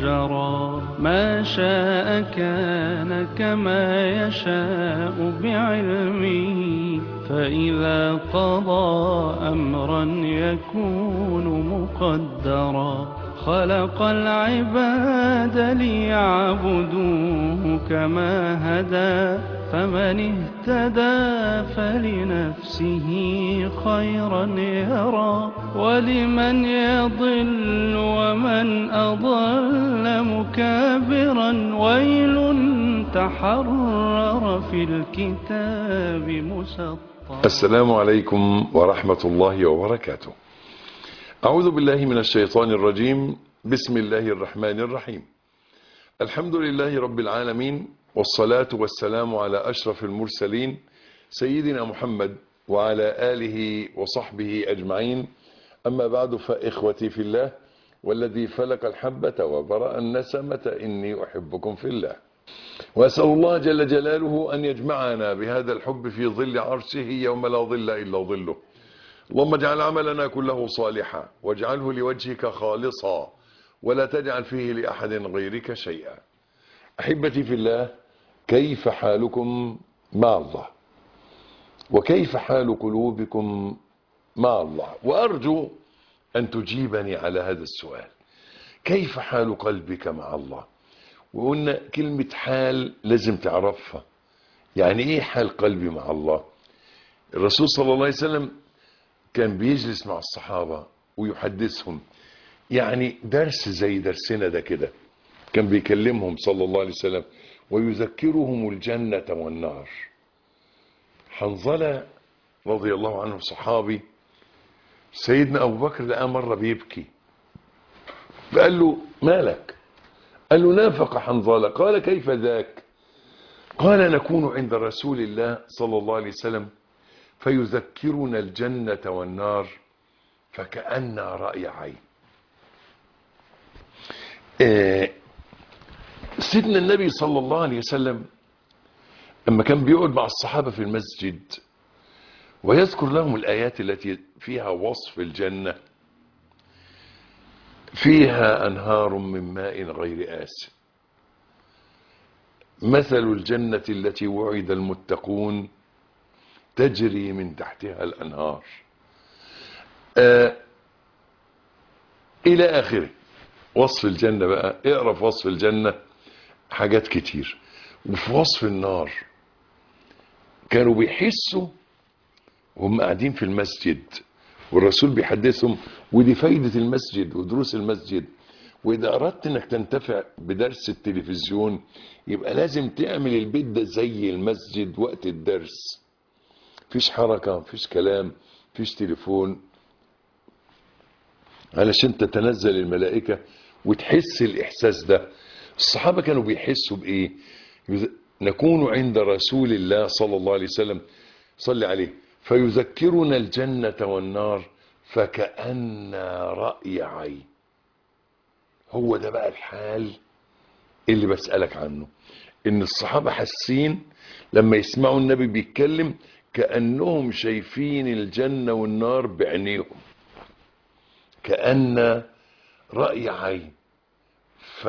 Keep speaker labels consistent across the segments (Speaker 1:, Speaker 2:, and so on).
Speaker 1: جرى ما شاء كان كما يشاء بعلمه فإذا قضى أمرا يكون مقدرا خلق العباد ليعبدوه كما هدى فمن اهتدى فلنفسه خيرا يرى ولمن يضل ومن أضل مكابرا ويل تحرر في الكتاب مسطر
Speaker 2: السلام عليكم ورحمة الله وبركاته أعوذ بالله من الشيطان الرجيم بسم الله الرحمن الرحيم الحمد لله رب العالمين والصلاة والسلام على أشرف المرسلين سيدنا محمد وعلى آله وصحبه أجمعين أما بعد فإخوتي في الله والذي فلق الحبة وبرأ النسمة إني أحبكم في الله وأسأل الله جل جلاله أن يجمعنا بهذا الحب في ظل عرشه يوم لا ظل إلا ظله اللهم اجعل عملنا كله صالحا واجعله لوجهك خالصا ولا تجعل فيه لأحد غيرك شيئا أحبتي في الله كيف حالكم مع الله وكيف حال قلوبكم مع الله وأرجو أن تجيبني على هذا السؤال كيف حال قلبك مع الله وقلنا كلمة حال لازم تعرفها يعني ايه حال قلبي مع الله الرسول صلى الله عليه وسلم كان بيجلس مع الصحابة ويحدثهم يعني درس زي درسنا ده كده كان بيكلمهم صلى الله عليه وسلم ويذكرهم الجنة والنار حنظلة رضي الله عنه صحابي سيدنا أبو بكر لقاه مرة بيبكي فقال له مالك قال له نافق حنظلة قال كيف ذاك قال نكون عند رسول الله صلى الله عليه وسلم فيذكرنا الجنة والنار فكأن رأي عين آه سيدنا النبي صلى الله عليه وسلم لما كان بيقعد مع الصحابة في المسجد ويذكر لهم الآيات التي فيها وصف الجنة فيها أنهار من ماء غير آسن مثل الجنة التي وعد المتقون تجري من تحتها الأنهار آه إلى آخره وصف الجنة بقى اقرأ في وصف الجنة حاجات كتير وفي وصف النار كانوا بيحسوا وهم قاعدين في المسجد والرسول بيحدثهم ودي فايدة المسجد ودروس المسجد وإذا أردت أنك تنتفع بدرس التلفزيون يبقى لازم تعمل البيت ده زي المسجد وقت الدرس فيش حركة فيش كلام فيش تليفون علشان تتنزل الملائكة وتحس الإحساس ده الصحابة كانوا بيحسوا بإيه نكون عند رسول الله صلى الله عليه وسلم صلي عليه فيذكرنا الجنة والنار فكأن رأي عين هو ده بقى الحال اللي بسألك عنه ان الصحابة حاسين لما يسمعوا النبي بيتكلم كأنهم شايفين الجنة والنار بعينيهم كأن رأي عين ف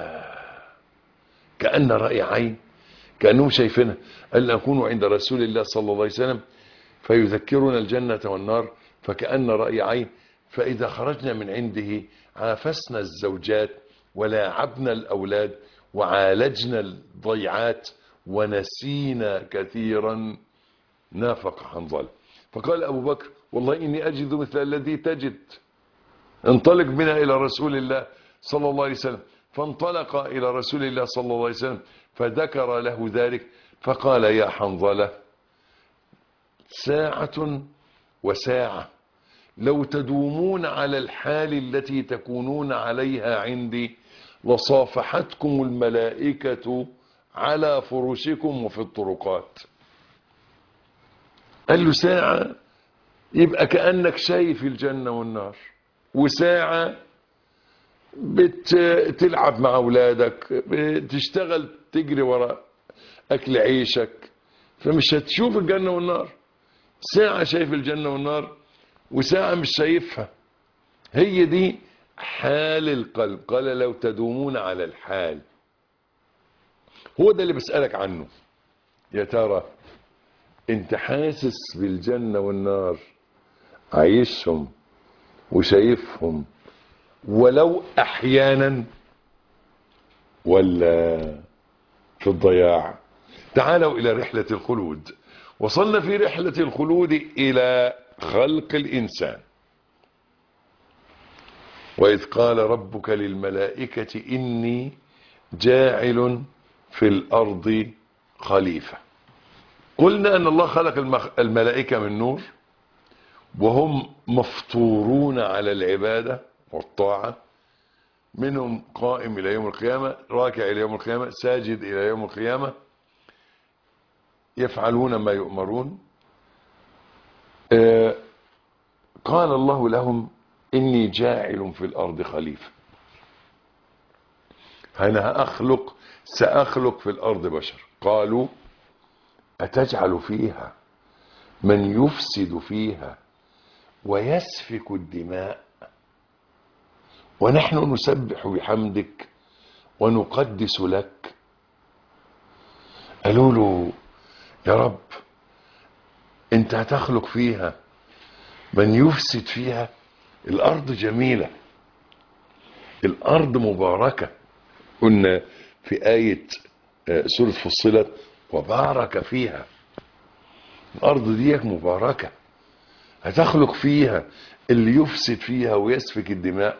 Speaker 2: كأن رأي عين كأنهم شايفينها قال نكون عند رسول الله صلى الله عليه وسلم فيذكرنا الجنة والنار فكأن رأي عين فإذا خرجنا من عنده عافسنا الزوجات ولاعبنا الأولاد وعالجنا الضيعات ونسينا كثيرا نافق حنظل فقال أبو بكر والله إني أجد مثل الذي تجد انطلق بنا إلى رسول الله صلى الله عليه وسلم فانطلق إلى رسول الله صلى الله عليه وسلم فذكر له ذلك فقال يا حنظلة ساعة وساعة لو تدومون على الحال التي تكونون عليها عندي لصافحتكم الملائكة على فرشكم وفي الطرقات قال له ساعة يبقى كأنك شايف الجنة والنار وساعة بتلعب مع أولادك بتشتغل تجري وراء أكل عيشك فمش هتشوف الجنة والنار ساعة شايف الجنة والنار وساعة مش شايفها هي دي حال القلب قال لو تدومون على الحال هو ده اللي بسألك عنه يا ترى انت حاسس بالجنة والنار عايشهم وشايفهم ولو احيانا ولا في الضياع تعالوا الى رحلة الخلود وصلنا في رحلة الخلود الى خلق الانسان واذ قال ربك للملائكة اني جاعل في الارض خليفة قلنا ان الله خلق المخ... الملائكة من نور وهم مفطورون على العبادة والطاعة منهم قائم إلى يوم القيامة راكع إلى يوم القيامة ساجد إلى يوم القيامة يفعلون ما يؤمرون آه قال الله لهم إني جاعل في الأرض خليفة أنا أخلق سأخلق في الأرض بشر قالوا أتجعل فيها من يفسد فيها ويسفك الدماء ونحن نسبح بحمدك ونقدس لك قالوا له يا رب انت هتخلق فيها من يفسد فيها الارض جميلة الارض مباركة قلنا في آية سورة فصلت وبارك فيها الارض ديك مباركة هتخلق فيها اللي يفسد فيها ويسفك الدماء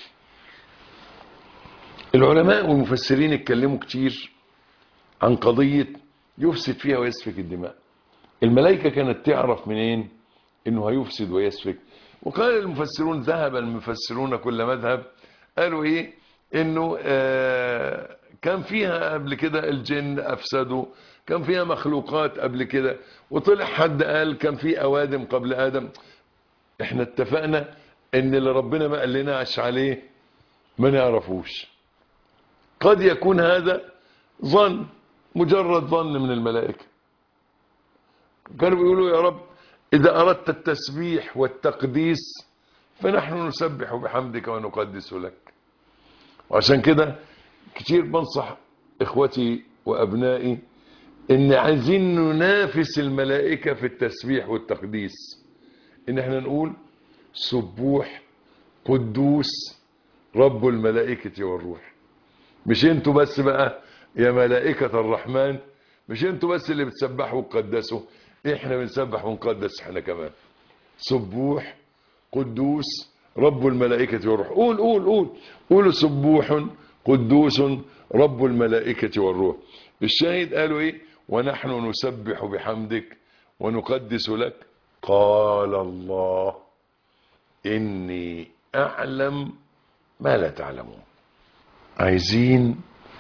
Speaker 2: العلماء والمفسرين اتكلموا كتير عن قضية يفسد فيها ويسفك الدماء الملائكة كانت تعرف منين انه هيفسد ويسفك وقال المفسرون ذهب المفسرون كل مذهب قالوا ايه انه آه كان فيها قبل كده الجن افسدوا كان فيها مخلوقات قبل كده وطلع حد قال كان في اوادم قبل ادم احنا اتفقنا ان اللي ربنا ما قالناش عليه ما نعرفوش قد يكون هذا ظن مجرد ظن من الملائكة كانوا بيقولوا يا رب إذا أردت التسبيح والتقديس فنحن نسبح بحمدك ونقدس لك وعشان كده كتير بنصح إخوتي وأبنائي إن عايزين ننافس الملائكة في التسبيح والتقديس إن احنا نقول سبوح قدوس رب الملائكة والروح مش انتوا بس بقى يا ملائكة الرحمن مش انتوا بس اللي بتسبحوا وتقدسوا احنا بنسبح ونقدس احنا كمان سبوح قدوس رب الملائكة والروح قول قول قول قولوا سبوح قدوس رب الملائكة والروح الشاهد قالوا ايه ونحن نسبح بحمدك ونقدس لك قال الله إني أعلم ما لا تعلمون عايزين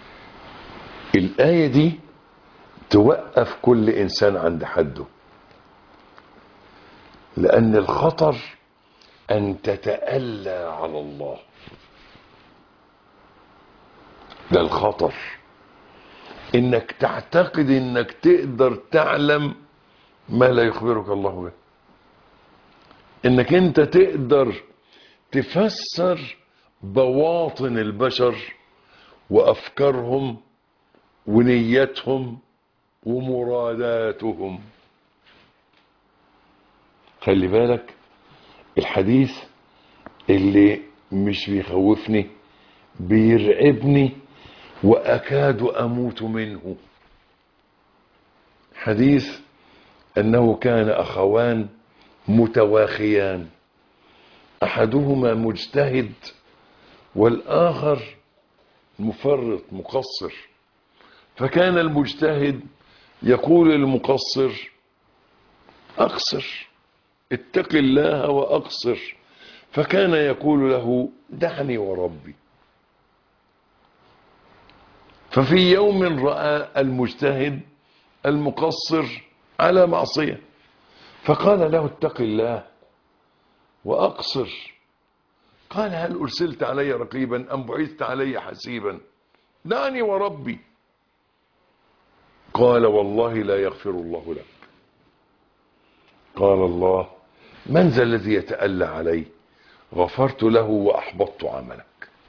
Speaker 2: الآية دي توقف كل إنسان عند حده لأن الخطر أن تتألى على الله ده الخطر إنك تعتقد إنك تقدر تعلم ما لا يخبرك الله به إنك أنت تقدر تفسر بواطن البشر وأفكارهم ونيتهم ومراداتهم خلي بالك الحديث اللي مش بيخوفني بيرعبني وأكاد أموت منه حديث أنه كان أخوان متواخيان أحدهما مجتهد والآخر مفرط مقصر فكان المجتهد يقول للمقصر أقصر اتق الله وأقصر فكان يقول له دعني وربي ففي يوم رأى المجتهد المقصر على معصية فقال له اتق الله وأقصر قال هل أرسلت علي رقيبا أم بعثت علي حسيبا دعني وربي قال والله لا يغفر الله لك قال الله من ذا الذي يتألى علي غفرت له وأحبطت عملك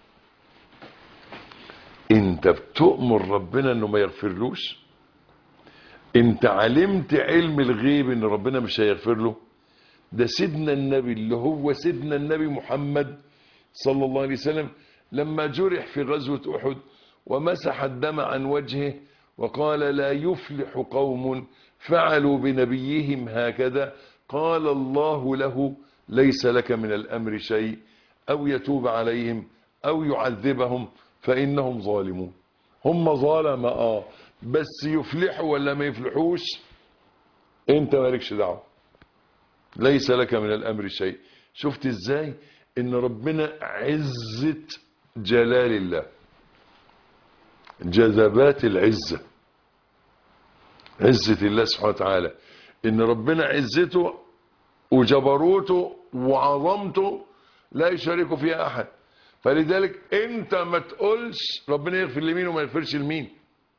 Speaker 2: انت بتؤمر ربنا انه ما يغفرلوش انت علمت علم الغيب ان ربنا مش هيغفر له ده سيدنا النبي اللي هو سيدنا النبي محمد صلى الله عليه وسلم لما جرح في غزوة أحد ومسح الدم عن وجهه وقال لا يفلح قوم فعلوا بنبيهم هكذا قال الله له ليس لك من الأمر شيء أو يتوب عليهم أو يعذبهم فإنهم ظالمون هم ظالم آه بس يفلحوا ولا ما يفلحوش انت مالكش دعوه ليس لك من الأمر شيء شفت ازاي ان ربنا عزة جلال الله جذبات العزة عزة الله سبحانه وتعالى ان ربنا عزته وجبروته وعظمته لا يشارك فيها احد فلذلك انت ما تقولش ربنا يغفر لمين وما يغفرش لمين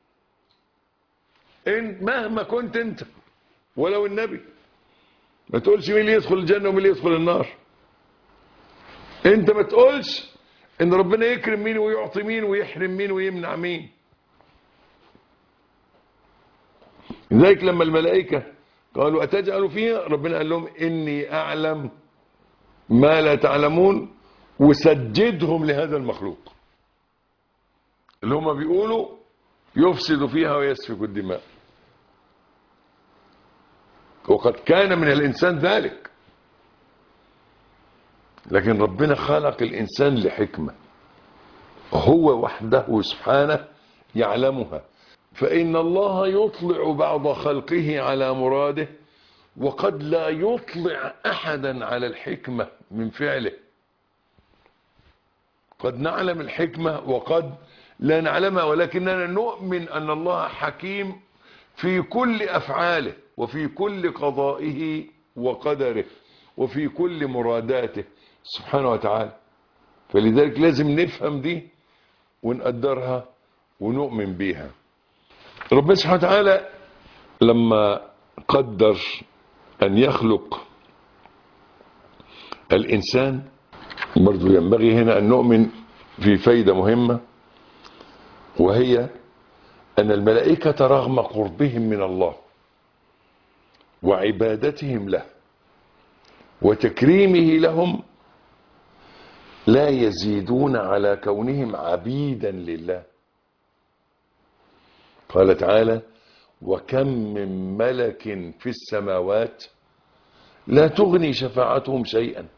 Speaker 2: ان مهما كنت انت ولو النبي ما تقولش مين اللي يدخل الجنة ومين اللي يدخل النار انت ما تقولش ان ربنا يكرم مين ويعطي مين ويحرم مين ويمنع مين لذلك لما الملائكة قالوا أتجعل فيها ربنا قال لهم إني أعلم ما لا تعلمون وسجدهم لهذا المخلوق اللي هم بيقولوا يفسد فيها ويسفك الدماء وقد كان من الإنسان ذلك لكن ربنا خلق الإنسان لحكمة هو وحده سبحانه يعلمها فإن الله يطلع بعض خلقه على مراده وقد لا يطلع أحدا على الحكمة من فعله قد نعلم الحكمة وقد لا نعلمها ولكننا نؤمن أن الله حكيم في كل أفعاله وفي كل قضائه وقدره وفي كل مراداته سبحانه وتعالى فلذلك لازم نفهم دي ونقدرها ونؤمن بيها ربنا سبحانه وتعالى لما قدر أن يخلق الإنسان برضو ينبغي هنا أن نؤمن في فايدة مهمة وهي أن الملائكة رغم قربهم من الله وعبادتهم له وتكريمه لهم لا يزيدون على كونهم عبيدا لله قال تعالى وكم من ملك في السماوات لا تغني شفاعتهم شيئا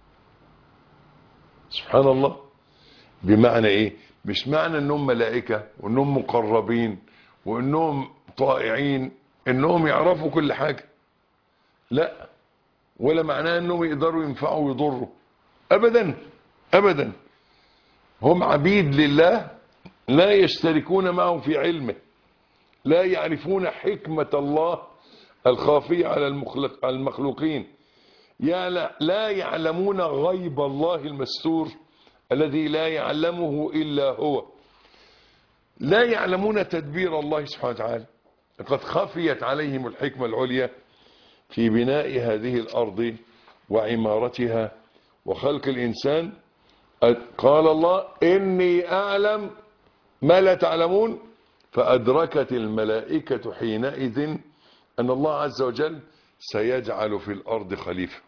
Speaker 2: سبحان الله بمعنى ايه مش معنى انهم ملائكة وانهم مقربين وانهم طائعين انهم يعرفوا كل حاجة لا ولا معناه انهم يقدروا ينفعوا ويضروا ابدا ابدا هم عبيد لله لا يشتركون معه في علمه لا يعرفون حكمة الله الخافية على المخلق المخلوقين لا يعلمون غيب الله المستور الذي لا يعلمه إلا هو لا يعلمون تدبير الله سبحانه وتعالى قد خفيت عليهم الحكمة العليا في بناء هذه الأرض وعمارتها وخلق الإنسان قال الله إني أعلم ما لا تعلمون فأدركت الملائكة حينئذ أن الله عز وجل سيجعل في الأرض خليفة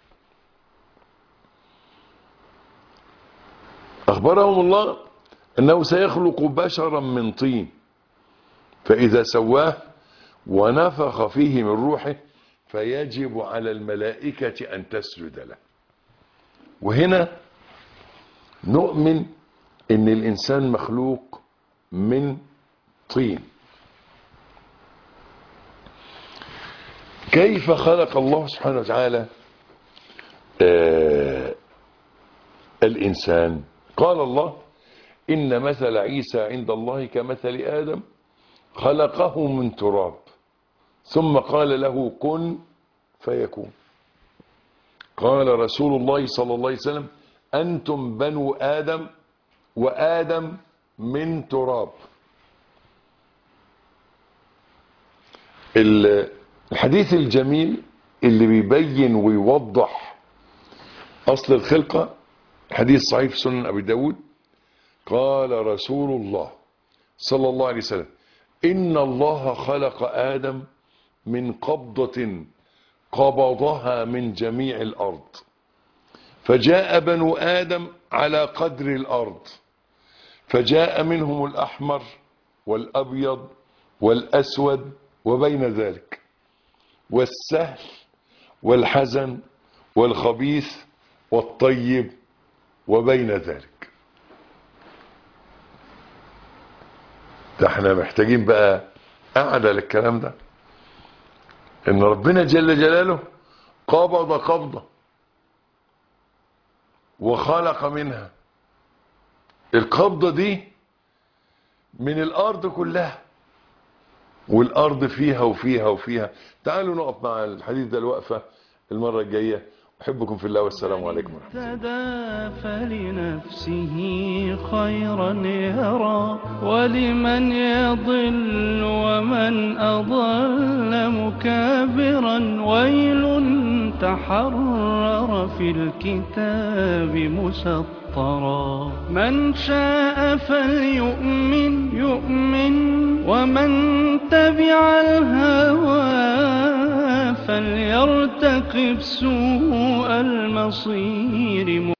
Speaker 2: أخبرهم الله أنه سيخلق بشرا من طين فإذا سواه ونفخ فيه من روحه فيجب على الملائكة أن تسجد له وهنا نؤمن أن الإنسان مخلوق من طين كيف خلق الله سبحانه وتعالى آه الإنسان قال الله إن مثل عيسى عند الله كمثل آدم خلقه من تراب ثم قال له كن فيكون قال رسول الله صلى الله عليه وسلم أنتم بنو آدم وآدم من تراب الحديث الجميل اللي بيبين ويوضح أصل الخلقة حديث صحيح في سنن أبي داود قال رسول الله صلى الله عليه وسلم إن الله خلق آدم من قبضة قبضها من جميع الأرض فجاء بنو آدم على قدر الأرض فجاء منهم الأحمر والأبيض والأسود وبين ذلك والسهل والحزن والخبيث والطيب وبين ذلك ده احنا محتاجين بقى قاعدة للكلام ده ان ربنا جل جلاله قبض قبضة وخلق منها القبضة دي من الارض كلها والارض فيها وفيها وفيها تعالوا نقف مع الحديث ده الوقفة المرة الجاية احبكم في الله والسلام عليكم ورحمة الله
Speaker 1: اهتدى فلنفسه خيرا يرى ولمن يضل ومن أضل مكابرا ويل تحرر في الكتاب مسطرا من شاء فليؤمن يؤمن ومن تبع الهوى فليرتقب سوء المصير